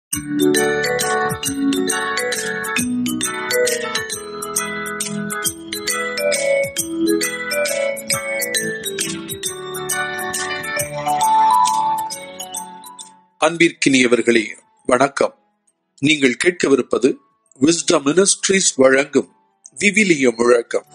அன்பிற்கினியவர்களே வணக்கம் நீங்கள் கேட்கவிருப்பது விஸ்டம் மினிஸ்ட்ரீஸ் வழங்கும் விவிலிய முழக்கம்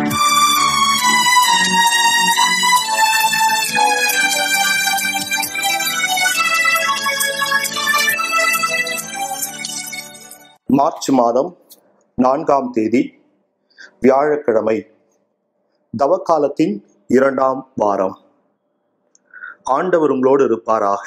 மார்ச் மாதம் நான்காம் தேதி வியாழக்கிழமை தவக்காலத்தின் இரண்டாம் வாரம் ஆண்டவர் உங்களோடு இருப்பாராக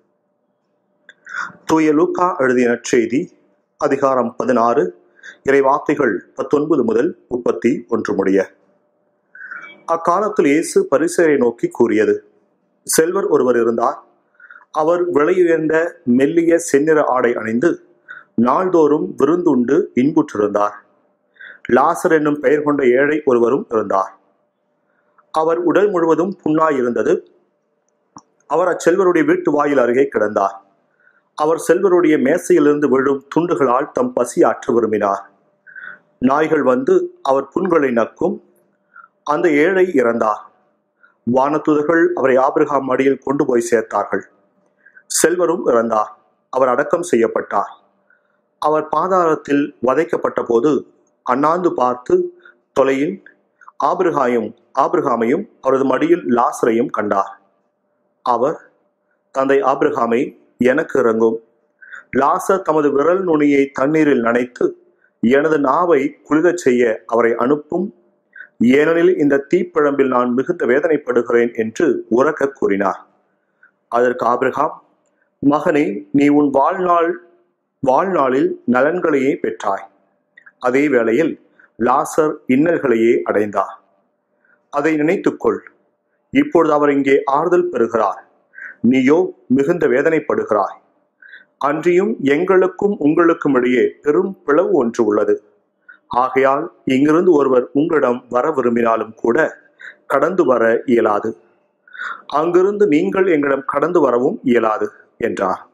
தூய லூக்கா எழுதிய நற்செய்தி அதிகாரம் பதினாறு இறைவார்த்தைகள் பத்தொன்பது முதல் முப்பத்தி ஒன்று முடிய அக்காலத்தில் இயேசு பரிசரை நோக்கி கூறியது செல்வர் ஒருவர் இருந்தார் அவர் விலையுயர்ந்த மெல்லிய செந்நிற ஆடை அணிந்து நாள்தோறும் விருந்துண்டு இன்புற்றிருந்தார் லாசர் என்னும் பெயர் கொண்ட ஏழை ஒருவரும் இருந்தார் அவர் உடல் முழுவதும் புண்ணாயிருந்தது அவர் அச்செல்வருடைய வீட்டு வாயில் அருகே கிடந்தார் அவர் செல்வருடைய மேசையிலிருந்து விழும் துண்டுகளால் தம் பசி ஆற்ற விரும்பினார் நாய்கள் வந்து அவர் புண்களை நக்கும் அந்த ஏழை இறந்தார் வானத்துதர்கள் அவரை ஆபிரகாம் மடியில் கொண்டு போய் சேர்த்தார்கள் செல்வரும் இறந்தார் அவர் அடக்கம் செய்யப்பட்டார் அவர் பாதாளத்தில் வதைக்கப்பட்ட போது அண்ணாந்து பார்த்து தொலையில் ஆபிரகாயும் ஆபிரகாமையும் அவரது மடியில் லாசரையும் கண்டார் அவர் தந்தை ஆபிரகாமை எனக்கு இறங்கும் லாசர் தமது விரல் நுனியை தண்ணீரில் நனைத்து எனது நாவை குளிரச் செய்ய அவரை அனுப்பும் ஏனெனில் இந்த தீப்பிழம்பில் நான் மிகுந்த வேதனைப்படுகிறேன் என்று உறக்க கூறினார் அதற்கு ஆபிரகாம் மகனே நீ உன் வாழ்நாள் வாழ்நாளில் நலன்களையே பெற்றாய் அதே வேளையில் லாசர் இன்னல்களையே அடைந்தார் அதை நினைத்துக்கொள் இப்பொழுது அவர் இங்கே ஆறுதல் பெறுகிறார் நீயோ மிகுந்த வேதனைப்படுகிறாய் அன்றியும் எங்களுக்கும் உங்களுக்கும் இடையே பெரும் பிளவு ஒன்று உள்ளது ஆகையால் இங்கிருந்து ஒருவர் உங்களிடம் வர விரும்பினாலும் கூட கடந்து வர இயலாது அங்கிருந்து நீங்கள் எங்களிடம் கடந்து வரவும் இயலாது என்றார்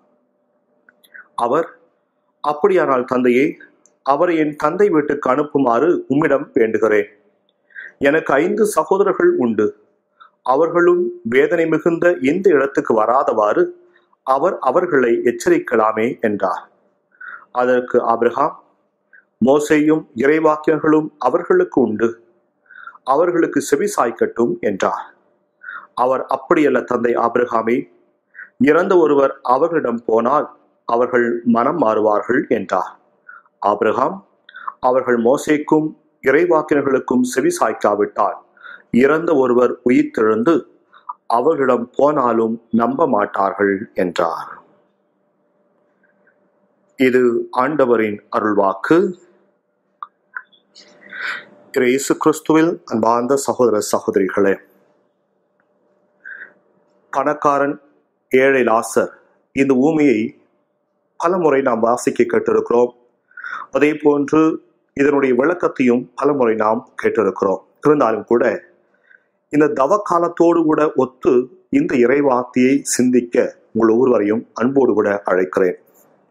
அவர் அப்படியானால் தந்தையே அவரை என் தந்தை வீட்டுக்கு அனுப்புமாறு உம்மிடம் வேண்டுகிறேன் எனக்கு ஐந்து சகோதரர்கள் உண்டு அவர்களும் வேதனை மிகுந்த இந்த இடத்துக்கு வராதவாறு அவர் அவர்களை எச்சரிக்கலாமே என்றார் அதற்கு ஆபிரகாம் மோசையும் இறைவாக்கியர்களும் அவர்களுக்கு உண்டு அவர்களுக்கு செவி சாய்க்கட்டும் என்றார் அவர் அப்படியல்ல தந்தை ஆபிரகாமே இறந்த ஒருவர் அவர்களிடம் போனால் அவர்கள் மனம் மாறுவார்கள் என்றார் ஆபிரகாம் அவர்கள் மோசைக்கும் இறைவாக்கினர்களுக்கும் செவி சாய்க்காவிட்டால் இறந்த ஒருவர் உயிர்த்தெழுந்து அவர்களிடம் போனாலும் நம்ப மாட்டார்கள் என்றார் இது ஆண்டவரின் அருள்வாக்கு இயேசு கிறிஸ்துவில் அன்பார்ந்த சகோதர சகோதரிகளே பணக்காரன் ஏழை லாசர் இந்த ஊமையை பலமுறை நாம் வாசிக்க கேட்டிருக்கிறோம் அதே போன்று இதனுடைய விளக்கத்தையும் பலமுறை நாம் கேட்டிருக்கிறோம் இருந்தாலும் கூட இந்த தவ காலத்தோடு கூட ஒத்து இந்த இறைவார்த்தையை சிந்திக்க உங்கள் ஒவ்வொருவரையும் அன்போடு கூட அழைக்கிறேன்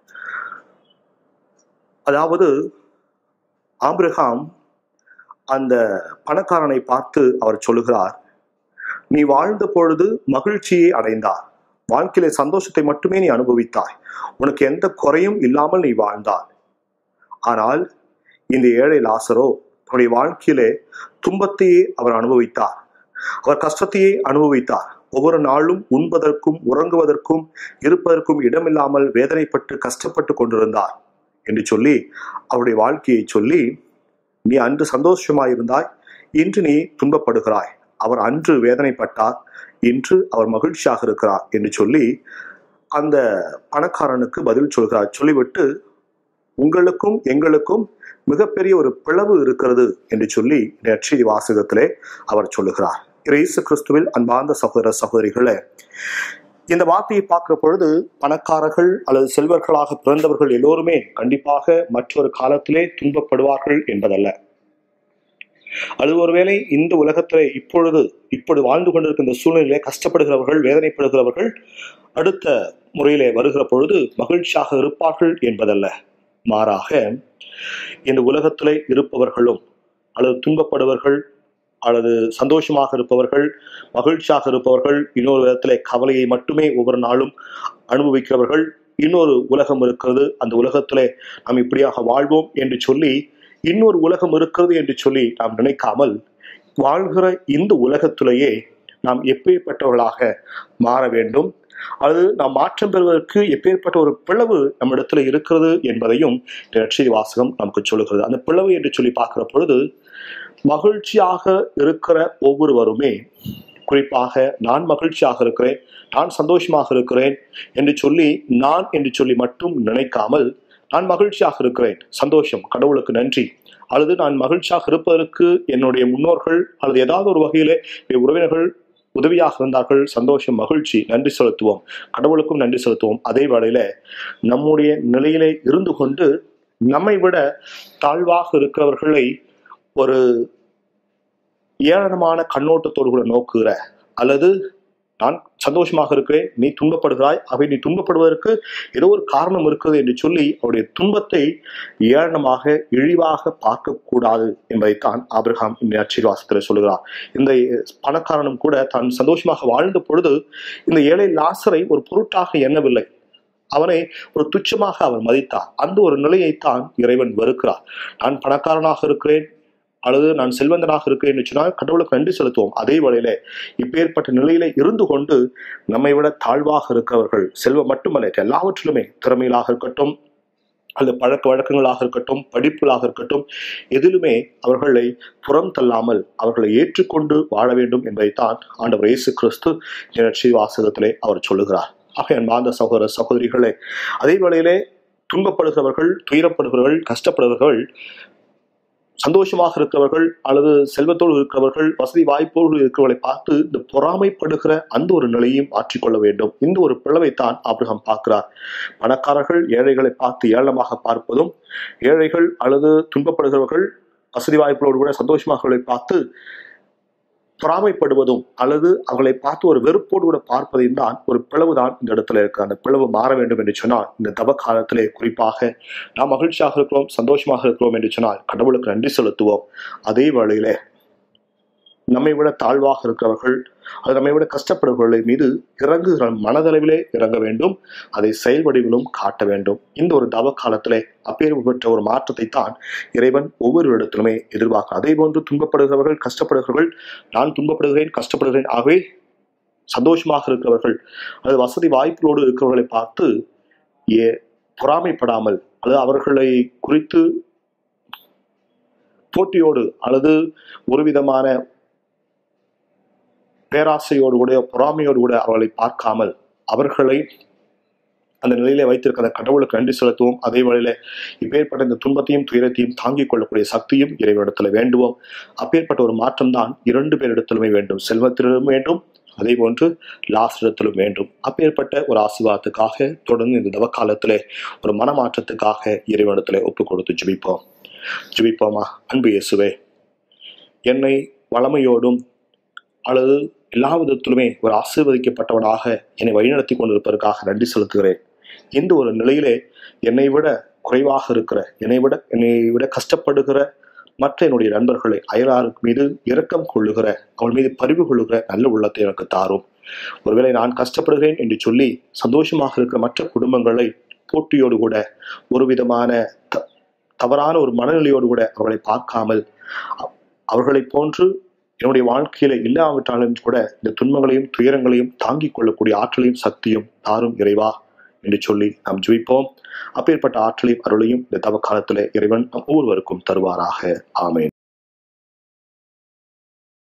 அதாவது ஆபிரகாம் அந்த பணக்காரனை பார்த்து அவர் சொல்லுகிறார் நீ வாழ்ந்த பொழுது மகிழ்ச்சியை அடைந்தார் வாழ்க்கையில சந்தோஷத்தை மட்டுமே நீ அனுபவித்தாய் உனக்கு எந்த குறையும் இல்லாமல் நீ வாழ்ந்தாய் ஆனால் இந்த ஏழை லாசரோ தன்னுடைய வாழ்க்கையிலே துன்பத்தையே அவர் அனுபவித்தார் அவர் கஷ்டத்தையே அனுபவித்தார் ஒவ்வொரு நாளும் உண்பதற்கும் உறங்குவதற்கும் இருப்பதற்கும் இடமில்லாமல் வேதனைப்பட்டு கஷ்டப்பட்டு கொண்டிருந்தார் என்று சொல்லி அவருடைய வாழ்க்கையை சொல்லி நீ அன்று சந்தோஷமாயிருந்தாய் இன்று நீ துன்பப்படுகிறாய் அவர் அன்று வேதனைப்பட்டார் இன்று அவர் மகிழ்ச்சியாக இருக்கிறார் என்று சொல்லி அந்த பணக்காரனுக்கு பதில் சொல்கிறார் சொல்லிவிட்டு உங்களுக்கும் எங்களுக்கும் மிகப்பெரிய ஒரு பிளவு இருக்கிறது என்று சொல்லி நெற்றி வாசகத்திலே அவர் சொல்லுகிறார் இயேசு கிறிஸ்துவில் அன்பார்ந்த சகோதர சகோதரிகளே இந்த வார்த்தையை பார்க்கிற பொழுது பணக்காரர்கள் அல்லது செல்வர்களாக பிறந்தவர்கள் எல்லோருமே கண்டிப்பாக மற்றொரு காலத்திலே துன்பப்படுவார்கள் என்பதல்ல அது ஒருவேளை இந்த உலகத்திலே இப்பொழுது இப்படி வாழ்ந்து கொண்டிருக்கின்ற சூழ்நிலையிலே கஷ்டப்படுகிறவர்கள் வேதனைப்படுகிறவர்கள் அடுத்த முறையிலே வருகிற பொழுது மகிழ்ச்சியாக இருப்பார்கள் என்பதல்ல மாறாக இந்த உலகத்திலே இருப்பவர்களும் அல்லது துன்பப்படுவர்கள் அல்லது சந்தோஷமாக இருப்பவர்கள் மகிழ்ச்சியாக இருப்பவர்கள் இன்னொரு விதத்திலே கவலையை மட்டுமே ஒவ்வொரு நாளும் அனுபவிக்கிறவர்கள் இன்னொரு உலகம் இருக்கிறது அந்த உலகத்திலே நாம் இப்படியாக வாழ்வோம் என்று சொல்லி இன்னொரு உலகம் இருக்கிறது என்று சொல்லி நாம் நினைக்காமல் வாழ்கிற இந்த உலகத்திலேயே நாம் எப்பேற்பட்டவர்களாக மாற வேண்டும் அது நாம் மாற்றம் பெறுவதற்கு எப்பேற்பட்ட ஒரு பிளவு நம்மிடத்துல இருக்கிறது என்பதையும் இந்த நற்செய்தி வாசகம் நமக்கு சொல்லுகிறது அந்த பிளவு என்று சொல்லி பார்க்கிற பொழுது மகிழ்ச்சியாக இருக்கிற ஒவ்வொருவருமே குறிப்பாக நான் மகிழ்ச்சியாக இருக்கிறேன் நான் சந்தோஷமாக இருக்கிறேன் என்று சொல்லி நான் என்று சொல்லி மட்டும் நினைக்காமல் நான் மகிழ்ச்சியாக இருக்கிறேன் சந்தோஷம் கடவுளுக்கு நன்றி அல்லது நான் மகிழ்ச்சியாக இருப்பதற்கு என்னுடைய முன்னோர்கள் அல்லது ஏதாவது ஒரு வகையிலே என் உறவினர்கள் உதவியாக இருந்தார்கள் சந்தோஷம் மகிழ்ச்சி நன்றி செலுத்துவோம் கடவுளுக்கும் நன்றி செலுத்துவோம் அதே வேளையில நம்முடைய நிலையிலே இருந்து கொண்டு நம்மை விட தாழ்வாக இருக்கிறவர்களை ஒரு ஏளனமான கண்ணோட்டத்தோடு கூட நோக்குகிற அல்லது நான் சந்தோஷமாக இருக்கிறேன் நீ துன்பப்படுகிறாய் அவை நீ துன்பப்படுவதற்கு ஏதோ ஒரு காரணம் இருக்கிறது என்று சொல்லி அவருடைய துன்பத்தை ஏளனமாக இழிவாக பார்க்கக்கூடாது என்பதைத்தான் ஆபிரகாம் இந்த அச்சிவாசத்தில் சொல்லுகிறார் இந்த பணக்காரனும் கூட தான் சந்தோஷமாக வாழ்ந்த பொழுது இந்த ஏழை லாசரை ஒரு பொருட்டாக எண்ணவில்லை அவனை ஒரு துச்சமாக அவர் மதித்தார் அந்த ஒரு நிலையைத்தான் இறைவன் வெறுக்கிறார் நான் பணக்காரனாக இருக்கிறேன் அல்லது நான் செல்வந்தனாக இருக்கிறேன் என்று சொன்னால் கடவுளுக்கு நன்றி செலுத்துவோம் அதே வேளையில இப்பேற்பட்ட நிலையில இருந்து கொண்டு நம்மை விட தாழ்வாக இருக்கிறவர்கள் செல்வம் மட்டுமல்ல எல்லாவற்றிலுமே திறமையிலாக இருக்கட்டும் அல்லது பழக்க வழக்கங்களாக இருக்கட்டும் படிப்புகளாக இருக்கட்டும் எதிலுமே அவர்களை புறம் தள்ளாமல் அவர்களை ஏற்றுக்கொண்டு வாழ வேண்டும் என்பதைத்தான் ஆண்டவர் இயேசு கிறிஸ்து நிகழ்ச்சி வாசகத்திலே அவர் சொல்லுகிறார் ஆக அன்பார்ந்த சகோதர சகோதரிகளே அதே வேளையிலே துன்பப்படுகிறவர்கள் துயரப்படுகிறவர்கள் கஷ்டப்படுகிறவர்கள் சந்தோஷமாக இருக்கிறவர்கள் அல்லது செல்வத்தோடு இருக்கிறவர்கள் வசதி வாய்ப்போடு இருக்கிறவர்களை பார்த்து இந்த பொறாமைப்படுகிற அந்த ஒரு நிலையையும் மாற்றிக்கொள்ள வேண்டும் இந்த ஒரு பிளவைத்தான் ஆபிரகாம் பார்க்கிறார் பணக்காரர்கள் ஏழைகளை பார்த்து ஏளனமாக பார்ப்பதும் ஏழைகள் அல்லது துன்பப்படுகிறவர்கள் வசதி வாய்ப்புகளோடு கூட சந்தோஷமாக பார்த்து பொறாமைப்படுவதும் அல்லது அவர்களை பார்த்து ஒரு வெறுப்போடு கூட பார்ப்பதையும் தான் ஒரு பிளவு தான் இந்த இடத்துல இருக்கு அந்த பிளவு மாற வேண்டும் என்று சொன்னால் இந்த தவ காலத்திலே குறிப்பாக நாம் மகிழ்ச்சியாக இருக்கிறோம் சந்தோஷமாக இருக்கிறோம் என்று சொன்னால் கடவுளுக்கு நன்றி செலுத்துவோம் அதே வேளையிலே நம்மை விட தாழ்வாக இருக்கிறவர்கள் அது நம்மை விட கஷ்டப்படுபவர்களை மீது இறங்குகிற மனதளவிலே இறங்க வேண்டும் அதை செயல் வடிவிலும் காட்ட வேண்டும் இந்த ஒரு தவ காலத்திலே அப்பேறு பெற்ற ஒரு மாற்றத்தை தான் இறைவன் ஒவ்வொரு இடத்திலுமே எதிர்பார்க்க அதே போன்று துன்பப்படுகிறவர்கள் கஷ்டப்படுகிறவர்கள் நான் துன்பப்படுகிறேன் கஷ்டப்படுகிறேன் ஆகவே சந்தோஷமாக இருக்கிறவர்கள் அது வசதி வாய்ப்புகளோடு இருக்கிறவர்களை பார்த்து ஏ பொறாமைப்படாமல் அல்லது அவர்களை குறித்து போட்டியோடு அல்லது ஒரு விதமான பேராசையோடு கூட பொறாமையோடு கூட அவர்களை பார்க்காமல் அவர்களை அந்த நிலையில வைத்திருக்கிற அந்த கடவுளுக்கு நன்றி செலுத்துவோம் அதே வழியில இப்பேற்பட்ட இந்த துன்பத்தையும் துயரத்தையும் தாங்கிக் கொள்ளக்கூடிய சக்தியும் இறைவனிடத்துல வேண்டுவோம் அப்பேற்பட்ட ஒரு மாற்றம் தான் இரண்டு பேரிடத்திலுமே வேண்டும் செல்வத்திலும் வேண்டும் அதே போன்று லாஸ்டத்திலும் வேண்டும் அப்பேற்பட்ட ஒரு ஆசீர்வாதத்துக்காக தொடர்ந்து இந்த தவக்காலத்திலே ஒரு மனமாற்றத்துக்காக இறைவனிடத்திலே ஒப்பு கொடுத்து ஜெபிப்போம் ஜெபிப்போமா அன்பு இயேசுவே என்னை வளமையோடும் அல்லது எல்லா விதத்திலுமே ஒரு ஆசீர்வதிக்கப்பட்டவனாக என்னை வழிநடத்தி கொண்டிருப்பதற்காக நன்றி செலுத்துகிறேன் இந்த ஒரு நிலையிலே என்னை விட குறைவாக இருக்கிற என்னை விட என்னை விட கஷ்டப்படுகிற மற்ற என்னுடைய நண்பர்களை அயலாருக்கு மீது இரக்கம் கொள்ளுகிற அவள் மீது பரிவு கொள்ளுகிற நல்ல உள்ளத்தை எனக்கு தாரும் ஒருவேளை நான் கஷ்டப்படுகிறேன் என்று சொல்லி சந்தோஷமாக இருக்கிற மற்ற குடும்பங்களை போட்டியோடு கூட ஒரு விதமான த- தவறான ஒரு மனநிலையோடு கூட அவர்களை பார்க்காமல் அ- அவர்களைப் போன்று என்னுடைய வாழ்க்கையில இல்லாவிட்டாலும் கூட இந்த துன்பங்களையும் துயரங்களையும் தாங்கிக் கொள்ளக்கூடிய ஆற்றலையும் சக்தியும் தாரும் இறைவா என்று சொல்லி நாம் ஜெபிப்போம் அப்பேற்பட்ட ஆற்றலையும் அருளையும் இந்த தவ காலத்திலே இறைவன் நம் ஒவ்வொருவருக்கும் தருவாராக ஆமென்